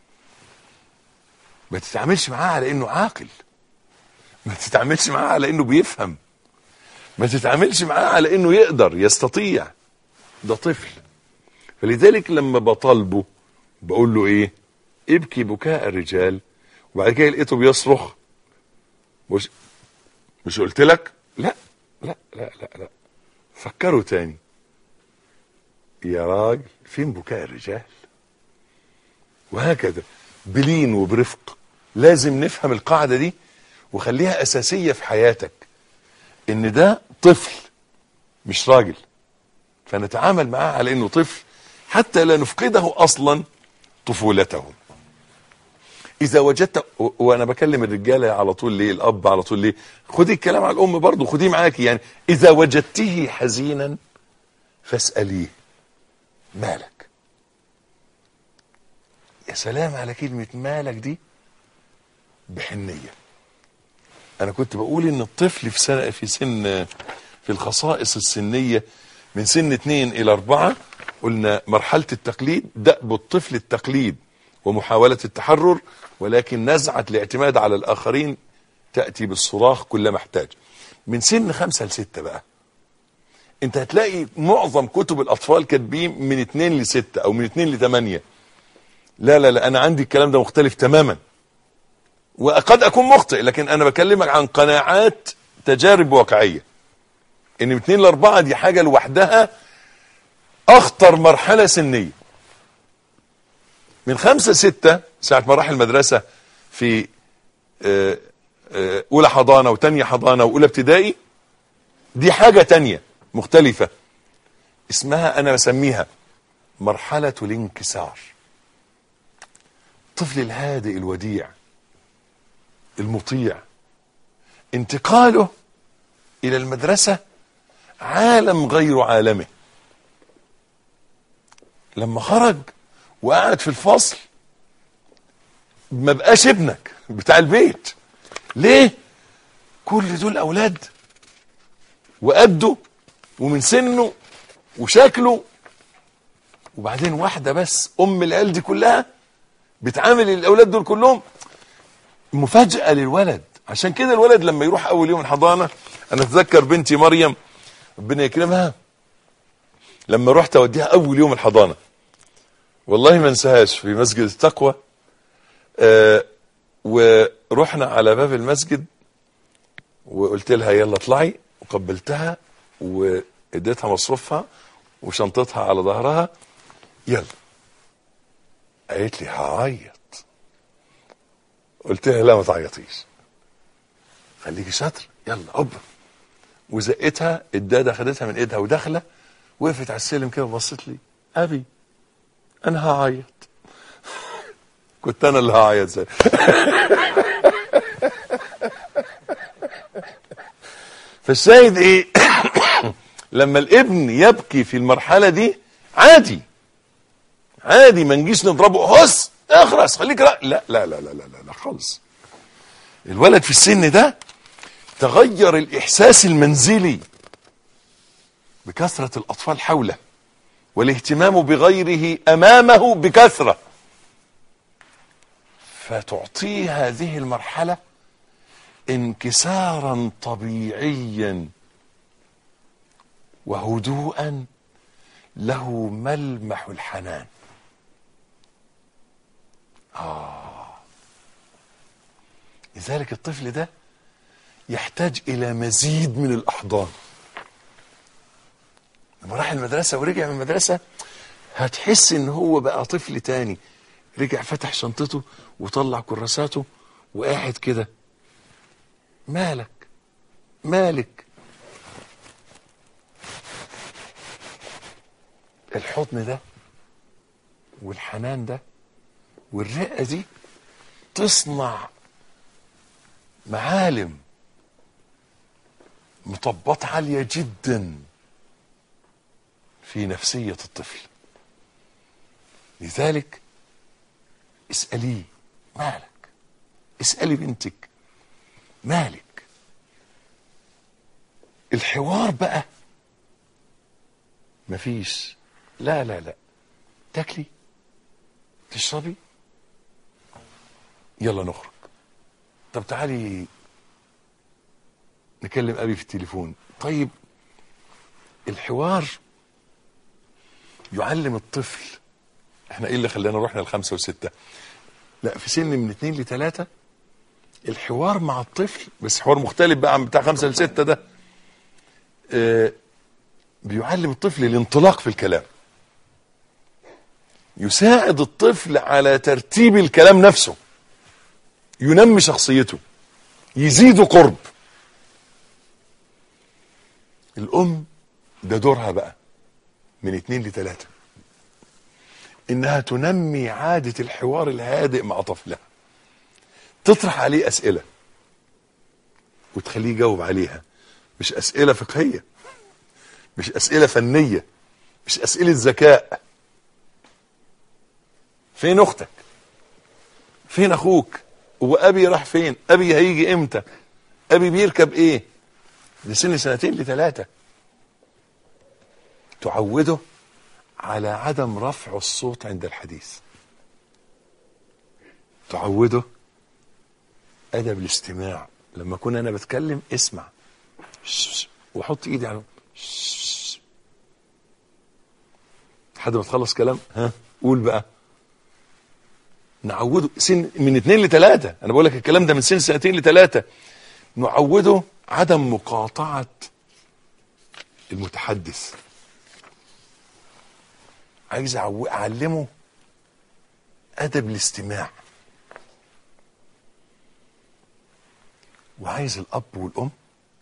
ما تتعاملش معاه على انه عاقل ما تتعاملش معاه على انه بيفهم ما تتعاملش معاه على انه يقدر يستطيع ده طفل فلذلك لما بطالبه بقول له ايه ابكي بكاء الرجال وبعد كده لقيته بيصرخ مش مش قلت لك لا لا لا لا لا فكروا تاني يا راجل فين بكاء الرجال وهكذا بلين وبرفق لازم نفهم القاعدة دي وخليها أساسية في حياتك إن ده طفل مش راجل فنتعامل معاه على إنه طفل حتى لا نفقده أصلا طفولته إذا وجدت و- وأنا بكلم الرجالة على طول ليه الأب على طول ليه خدي الكلام على الأم برضه خديه معاكي يعني إذا وجدته حزينا فاسأليه مالك يا سلام على كلمة مالك دي بحنية أنا كنت بقول إن الطفل في سنة في سن في الخصائص السنية من سن اتنين إلى أربعة قلنا مرحلة التقليد دأب الطفل التقليد ومحاولة التحرر ولكن نزعة الاعتماد على الآخرين تأتي بالصراخ كلما احتاج من سن خمسة لستة بقى انت هتلاقي معظم كتب الأطفال كاتبين من اتنين لستة أو من اتنين لتمانية لا لا لا أنا عندي الكلام ده مختلف تماما وقد أكون مخطئ لكن أنا بكلمك عن قناعات تجارب واقعية إن من اتنين لأربعة دي حاجة لوحدها أخطر مرحلة سنية من خمسة ستة ساعة ما راح المدرسة في آه، آه، أولى حضانة وتانية حضانة وأولى ابتدائي دي حاجة تانية مختلفة اسمها أنا بسميها مرحلة الانكسار الطفل الهادئ الوديع المطيع انتقاله الى المدرسة عالم غير عالمه لما خرج وقعد في الفصل ما بقاش ابنك بتاع البيت ليه كل دول اولاد وقده ومن سنه وشكله وبعدين واحدة بس ام العيال دي كلها بتعامل الاولاد دول كلهم مفاجأة للولد عشان كده الولد لما يروح اول يوم الحضانة انا اتذكر بنتي مريم ربنا يكرمها لما رحت اوديها اول يوم الحضانة والله ما انساهاش في مسجد التقوى آه ورحنا على باب المسجد وقلت لها يلا اطلعي وقبلتها واديتها مصروفها وشنطتها على ظهرها يلا قالت لي هعيط قلت لها لا ما تعيطيش خليكي شاطر يلا هوب وزقتها الداده خدتها من ايدها وداخله وقفت على السلم كده وبصت لي ابي انا هعيط كنت انا اللي هعيط زي فالشاهد ايه لما الابن يبكي في المرحله دي عادي عادي ما نجيش نضربه هس اخرس خليك لا لا لا لا لا لا, لا خالص الولد في السن ده تغير الاحساس المنزلي بكثره الاطفال حوله والاهتمام بغيره امامه بكثره فتعطيه هذه المرحله انكسارا طبيعيا وهدوءا له ملمح الحنان آه لذلك الطفل ده يحتاج إلى مزيد من الأحضان لما راح المدرسة ورجع من المدرسة هتحس إن هو بقى طفل تاني رجع فتح شنطته وطلع كراساته وقاعد كده مالك مالك الحضن ده والحنان ده والرقة دي تصنع معالم مطبات عالية جدا في نفسية الطفل لذلك اسأليه مالك اسألي بنتك مالك الحوار بقى مفيش لا لا لا تاكلي تشربي يلا نخرج طب تعالي نكلم ابي في التليفون طيب الحوار يعلم الطفل احنا ايه اللي خلانا رحنا لخمسة وستة لا في سن من اتنين لتلاتة الحوار مع الطفل بس حوار مختلف بقى عن بتاع خمسة لستة ده آه بيعلم الطفل الانطلاق في الكلام يساعد الطفل على ترتيب الكلام نفسه ينمي شخصيته يزيد قرب الأم ده دورها بقى من اتنين لتلاتة إنها تنمي عادة الحوار الهادئ مع طفلها تطرح عليه أسئلة وتخليه يجاوب عليها مش أسئلة فقهية مش أسئلة فنية مش أسئلة ذكاء فين أختك فين أخوك وأبي راح فين أبي هيجي إمتى أبي بيركب إيه لسن سنتين لثلاثة تعوده على عدم رفع الصوت عند الحديث تعوده أدب الاستماع لما أكون أنا بتكلم اسمع وحط إيدي على لحد ما تخلص كلام ها قول بقى نعوده سن من اثنين لثلاثة انا بقول لك الكلام ده من سن سنتين لثلاثة نعوده عدم مقاطعة المتحدث عايز أعو- اعلمه ادب الاستماع وعايز الاب والام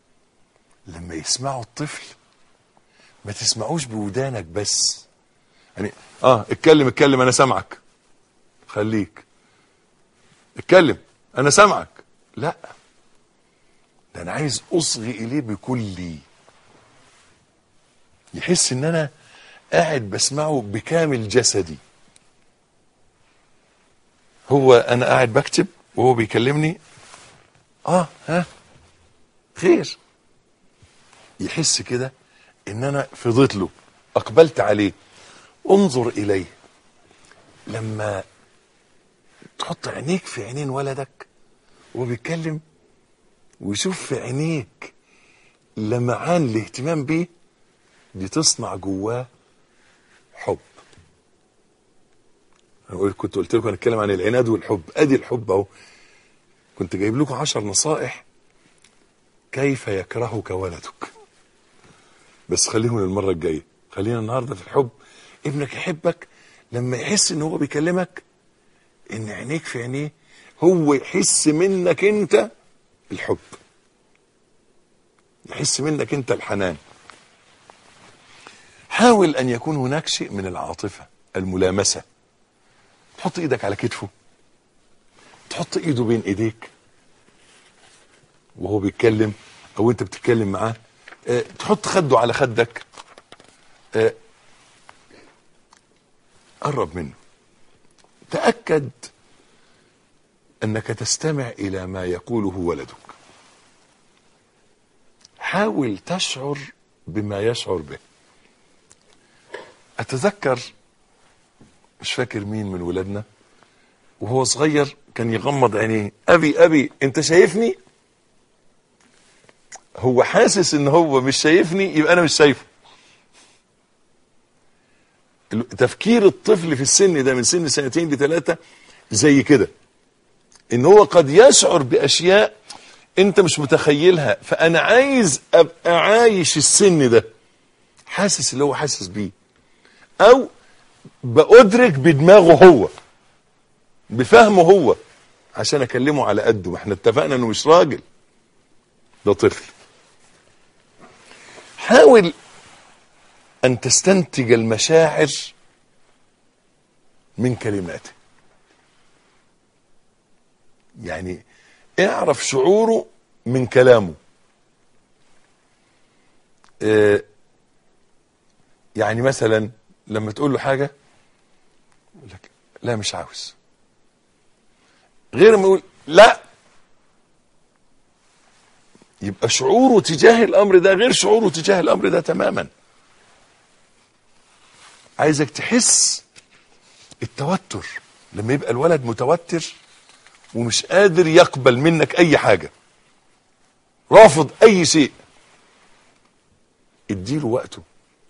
لما يسمعوا الطفل ما تسمعوش بودانك بس يعني اه اتكلم اتكلم انا سامعك خليك اتكلم انا سامعك لا ده انا عايز اصغي اليه بكلي يحس ان انا قاعد بسمعه بكامل جسدي هو انا قاعد بكتب وهو بيكلمني اه ها خير يحس كده ان انا فضيت له اقبلت عليه انظر اليه لما تحط عينيك في عينين ولدك وهو بيتكلم ويشوف في عينيك لمعان الاهتمام بيه دي تصنع جواه حب انا قلت- كنت قلت لكم هنتكلم عن العناد والحب ادي الحب اهو كنت جايب لكم عشر نصائح كيف يكرهك ولدك بس خليهم للمره الجايه خلينا النهارده في الحب ابنك يحبك لما يحس ان هو بيكلمك ان عينيك في عينيه هو يحس منك انت الحب يحس منك انت الحنان حاول ان يكون هناك شيء من العاطفه الملامسه تحط ايدك على كتفه تحط ايده بين ايديك وهو بيتكلم او انت بتتكلم معاه اه تحط خده على خدك اه قرب منه تاكد انك تستمع الى ما يقوله ولدك حاول تشعر بما يشعر به اتذكر مش فاكر مين من ولادنا وهو صغير كان يغمض عينيه ابي ابي انت شايفني هو حاسس ان هو مش شايفني يبقى انا مش شايفه ال- تفكير الطفل في السن ده من سن سنتين لثلاثة زي كده ان هو قد يشعر باشياء انت مش متخيلها فانا عايز ابقى عايش السن ده حاسس اللي هو حاسس بيه او بأدرك بدماغه هو بفهمه هو عشان اكلمه على قده ما احنا اتفقنا انه مش راجل ده طفل حاول ان تستنتج المشاعر من كلماته يعني اعرف شعوره من كلامه اه يعني مثلا لما تقول له حاجه يقول لك لا مش عاوز غير ما يقول لا يبقى شعوره تجاه الامر ده غير شعوره تجاه الامر ده تماما عايزك تحس التوتر لما يبقى الولد متوتر ومش قادر يقبل منك اي حاجه رافض اي شيء اديله وقته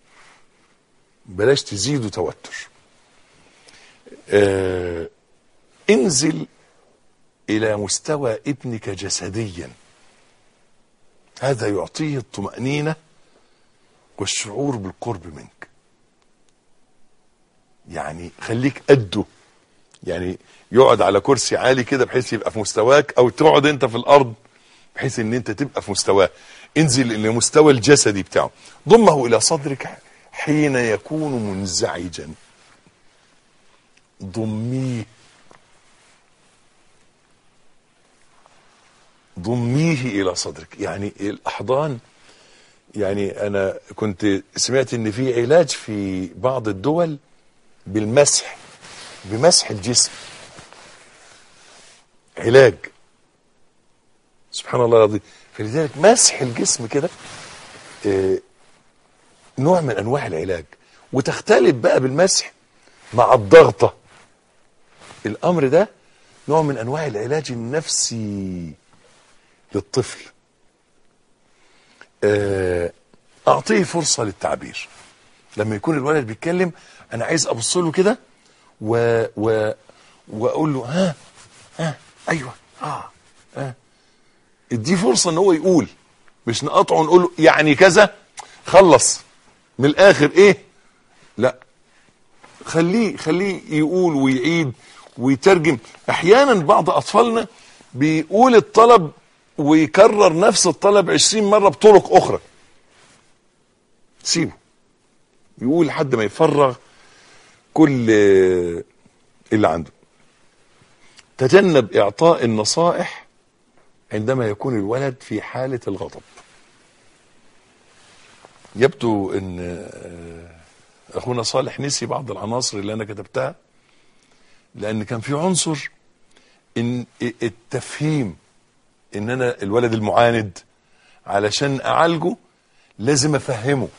بلاش تزيده توتر آه انزل الى مستوى ابنك جسديا هذا يعطيه الطمأنينة والشعور بالقرب منك يعني خليك قده يعني يقعد على كرسي عالي كده بحيث يبقى في مستواك او تقعد انت في الارض بحيث ان انت تبقى في مستواه انزل الى مستوى الجسدي بتاعه ضمه الى صدرك حين يكون منزعجا ضميه ضميه الى صدرك يعني الاحضان يعني انا كنت سمعت ان في علاج في بعض الدول بالمسح بمسح الجسم علاج سبحان الله العظيم فلذلك مسح الجسم كده آه، نوع من انواع العلاج وتختلف بقى بالمسح مع الضغطه الامر ده نوع من انواع العلاج النفسي للطفل آه، اعطيه فرصه للتعبير لما يكون الولد بيتكلم انا عايز ابص له كده و و واقول له ها ها ايوه اه اه اديه فرصه ان هو يقول مش نقطعه ونقول له يعني كذا خلص من الاخر ايه لا خليه خليه يقول ويعيد ويترجم احيانا بعض اطفالنا بيقول الطلب ويكرر نفس الطلب عشرين مرة بطرق اخرى سيبه يقول لحد ما يفرغ كل اللي عنده تجنب اعطاء النصائح عندما يكون الولد في حالة الغضب يبدو ان آه، اخونا صالح نسي بعض العناصر اللي انا كتبتها لان كان في عنصر ان التفهيم ان انا الولد المعاند علشان اعالجه لازم افهمه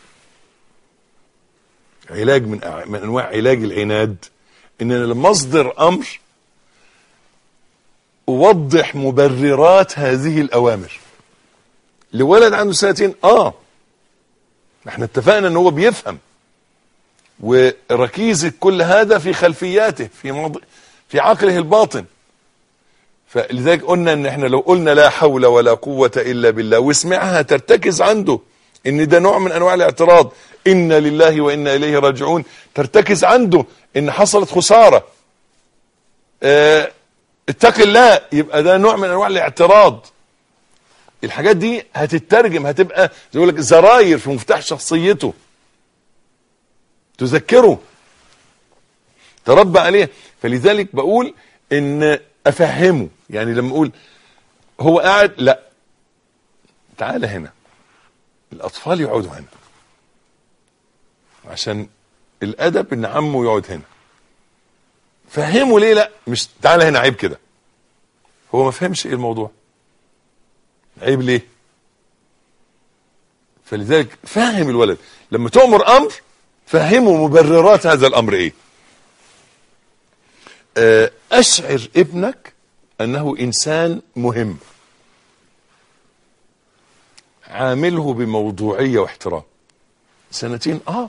علاج من أع- من انواع علاج العناد ان انا لما اصدر امر اوضح مبررات هذه الاوامر لولد عنده سنتين اه احنا اتفقنا ان هو بيفهم وركيزة كل هذا في خلفياته في موض... في عقله الباطن فلذلك قلنا ان احنا لو قلنا لا حول ولا قوة الا بالله وسمعها ترتكز عنده ان ده نوع من انواع الاعتراض انا لله وانا اليه راجعون ترتكز عنده ان حصلت خسارة اه اتق الله يبقى ده نوع من انواع الاعتراض الحاجات دي هتترجم هتبقى زي يقول لك زراير في مفتاح شخصيته تذكره تربى عليه فلذلك بقول ان افهمه يعني لما اقول هو قاعد لا تعال هنا الاطفال يقعدوا هنا عشان الادب ان عمه يقعد هنا فهمه ليه لا مش تعال هنا عيب كده هو ما فهمش ايه الموضوع عيب ليه فلذلك فهم الولد لما تؤمر امر فهمه مبررات هذا الامر ايه آه، اشعر ابنك انه انسان مهم عامله بموضوعيه واحترام سنتين اه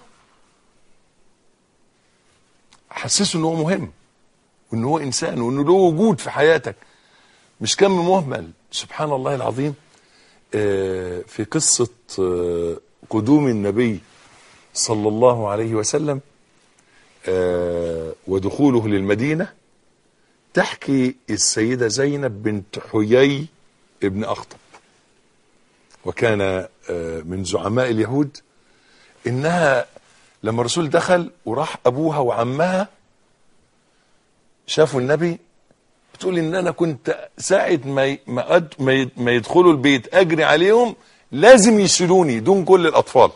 حسسه ان هو مهم وان هو انسان وانه له وجود في حياتك مش كم مهمل سبحان الله العظيم آه، في قصة آه، قدوم النبي صلى الله عليه وسلم آه، ودخوله للمدينة تحكي السيدة زينب بنت حيي ابن أخطب وكان آه، من زعماء اليهود إنها لما الرسول دخل وراح أبوها وعمها شافوا النبي بتقول ان انا كنت ساعة ما ي- ما, أد ما, ي- ما يدخلوا البيت اجري عليهم لازم يشيلوني دون كل الاطفال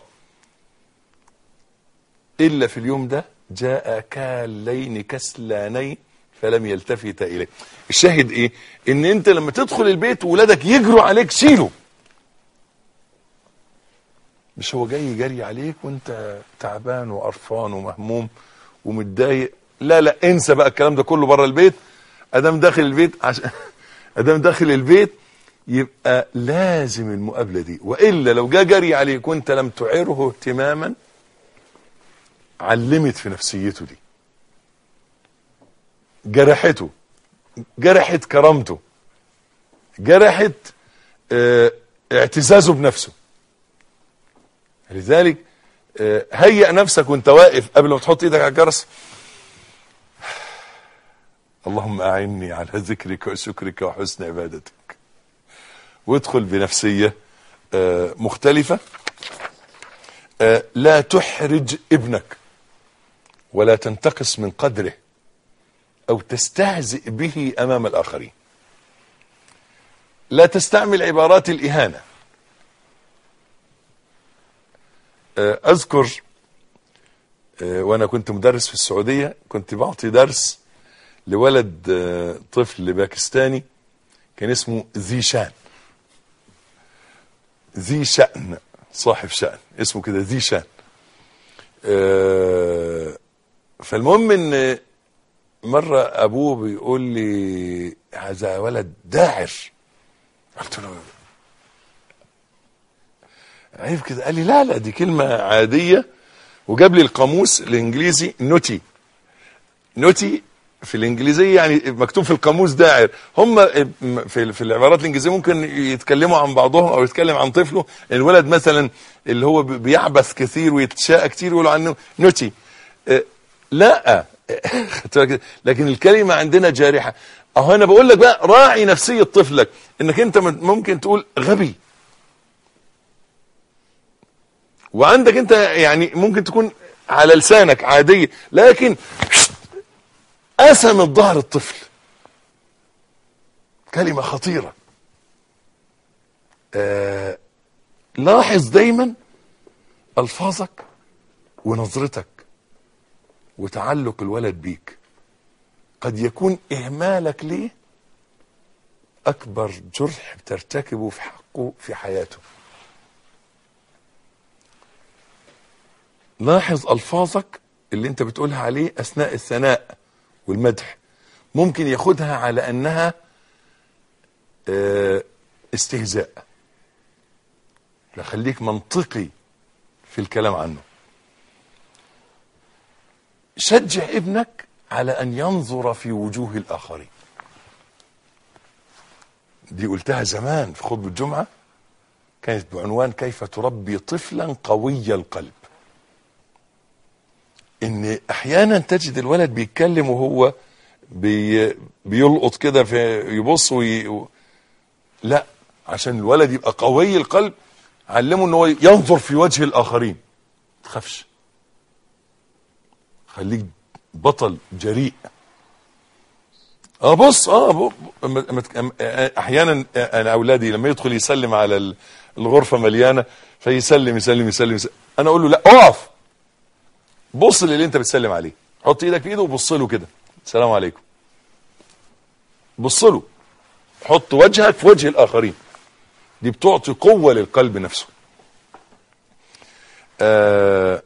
الا في اليوم ده جاء كالين كسلانين فلم يلتفت اليه الشاهد ايه ان انت لما تدخل البيت وولادك يجروا عليك شيله مش هو جاي جري عليك وانت تعبان وقرفان ومهموم ومتضايق لا لا انسى بقى الكلام ده كله بره البيت ادام داخل البيت عشان ادام داخل البيت يبقى لازم المقابله دي والا لو جه جري عليك وانت لم تعره اهتماما علمت في نفسيته دي جرحته جرحت كرامته جرحت اه اعتزازه بنفسه لذلك اه هيئ نفسك وانت واقف قبل ما تحط ايدك على الجرس اللهم أعني على ذكرك وشكرك وحسن عبادتك وادخل بنفسية آه، مختلفة آه، لا تحرج ابنك ولا تنتقص من قدره أو تستهزئ به أمام الآخرين لا تستعمل عبارات الإهانة آه، أذكر آه، وأنا كنت مدرس في السعودية كنت بعطي درس لولد آه، طفل باكستاني كان اسمه ذي شان ذي شأن صاحب شأن اسمه كده ذي شان آه، فالمهم ان مرة ابوه بيقول لي هذا ولد داعر قلت له عيب كده قال لي لا لا دي كلمة عادية وجاب لي القاموس الانجليزي نوتي نوتي في الانجليزيه يعني مكتوب في القاموس داعر هم في في العبارات الانجليزيه ممكن يتكلموا عن بعضهم او يتكلم عن طفله الولد مثلا اللي هو بيعبث كثير ويتشاء كتير يقولوا عنه نوتي آه، لا خدت بالك؟ لكن الكلمه عندنا جارحه اهو انا بقول لك بقى راعي نفسيه طفلك انك انت ممكن تقول غبي وعندك انت يعني ممكن تكون على لسانك عادية لكن قسم الظهر الطفل كلمة خطيرة آه لاحظ دايما ألفاظك ونظرتك وتعلق الولد بيك قد يكون إهمالك ليه أكبر جرح بترتكبه في حقه في حياته لاحظ ألفاظك اللي انت بتقولها عليه أثناء الثناء والمدح ممكن ياخدها على أنها آه، استهزاء فخليك منطقي في الكلام عنه شجع ابنك على أن ينظر في وجوه الآخرين دي قلتها زمان في خطبة الجمعة كانت بعنوان كيف تربي طفلا قوي القلب ان احيانا تجد الولد بيتكلم وهو بي بيلقط كده في يبص وي لا عشان الولد يبقى قوي القلب علمه ان هو ينظر في وجه الاخرين ما تخافش خليك بطل جريء اه بص اه ب- ب- أما- أما- احيانا انا اولادي لما يدخل يسلم على ال- الغرفه مليانه فيسلم يسلم يسلم, يسلم. انا اقول له لا اقف بص للي انت بتسلم عليه حط ايدك في ايده وبص له كده السلام عليكم بص له حط وجهك في وجه الاخرين دي بتعطي قوه للقلب نفسه آه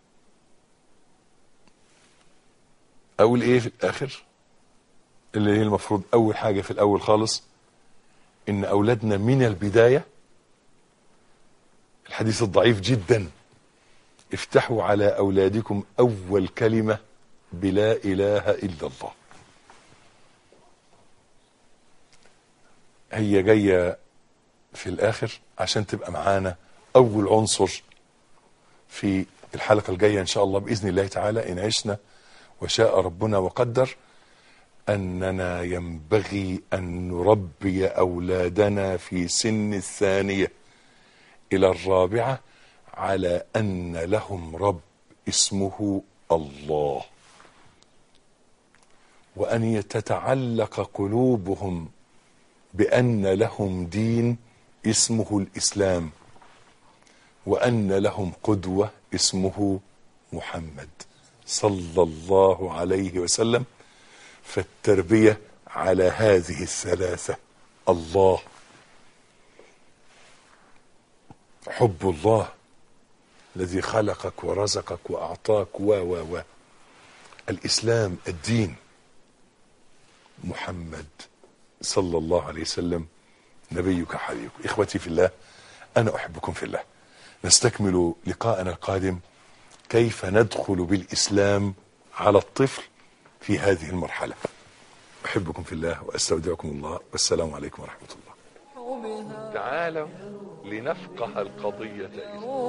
اقول ايه في الاخر اللي هي المفروض اول حاجه في الاول خالص ان اولادنا من البدايه الحديث الضعيف جدا افتحوا على اولادكم اول كلمه بلا اله الا الله هي جايه في الاخر عشان تبقى معانا اول عنصر في الحلقه الجايه ان شاء الله باذن الله تعالى ان عشنا وشاء ربنا وقدر اننا ينبغي ان نربي اولادنا في سن الثانيه الى الرابعه على ان لهم رب اسمه الله وان تتعلق قلوبهم بان لهم دين اسمه الاسلام وان لهم قدوه اسمه محمد صلى الله عليه وسلم فالتربيه على هذه الثلاثه الله حب الله الذي خلقك ورزقك واعطاك و و و الاسلام الدين محمد صلى الله عليه وسلم نبيك حبيبك اخوتي في الله انا احبكم في الله نستكمل لقاءنا القادم كيف ندخل بالاسلام على الطفل في هذه المرحله احبكم في الله واستودعكم الله والسلام عليكم ورحمه الله بها تعالوا لنفقه القضيه